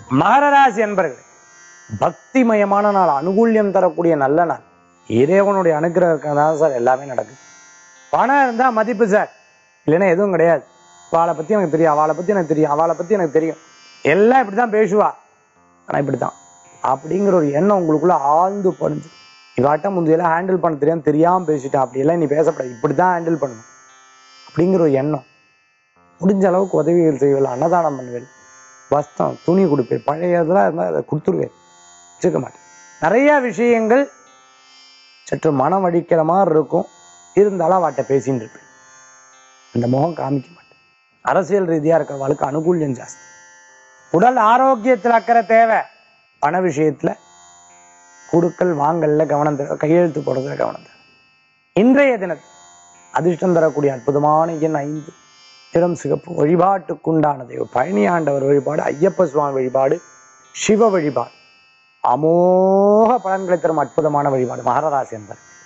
மகர ராசி என்பர்கள் பக்திமயமான நாள் அனுகூல்யம் தரக்கூடிய நல்ல நாள் இறைவனுடைய அனுகிரகம் இருக்கிறதா சார் எல்லாமே நடக்குது பணம் இருந்தா மதிப்பு சார் இல்லைன்னா எதுவும் கிடையாது அவளை பத்தி எனக்கு தெரியும் அவளை பத்தி எனக்கு தெரியும் அவளை பத்தி எனக்கு தெரியும் எல்லாம் இப்படிதான் பேசுவா ஆனா இப்படித்தான் அப்படிங்கிற ஒரு எண்ணம் உங்களுக்குள்ள ஆழ்ந்து படிஞ்சு இவாட்ட முந்தையெல்லாம் ஹேண்டில் பண்ண தெரியாம தெரியாம பேசிட்டேன் அப்படியெல்லாம் நீ பேசப்படாது இப்படிதான் ஹேண்டில் பண்ணணும் அப்படிங்கிற ஒரு எண்ணம் முடிஞ்ச அளவுக்கு உதவிகள் செய்வேன் அன்னதானம் பண்ணுவேன் வஸ்திரம் துணி கொடுப்பேன் பழைய இதெல்லாம் இருந்தால் அதை கொடுத்துருவேன் வச்சுக்க மாட்டேன் நிறைய விஷயங்கள் சற்று மனம் வடிக்கிற மாதிரி இருக்கும் இருந்தாலும் அவட்ட பேசின்னு இருப்பேன் அந்த முகம் காமிக்க மாட்டேன் அரசியல் ரீதியா இருக்கிறவளுக்கு அனுகூல்யம் ஜாஸ்தி உடல் ஆரோக்கியத்தில் அக்கறை தேவை பண விஷயத்துல குடுக்கல் வாங்கல்ல கவனம் தேவை கையெழுத்து போடுறதுல கவனம் தேவை இன்றைய தினத்தில் அதிர்ஷ்டம் தரக்கூடிய அற்புதமான எண் ஐந்து திறம் சிகப்பு வழிபாட்டுக்குண்டான தெய்வம் பழனி ஆண்டவர் வழிபாடு ஐயப்ப சுவாமி வழிபாடு சிவ வழிபாடு அமோக பலன்களை தரும் அற்புதமான வழிபாடு மகர ராசி என்பர்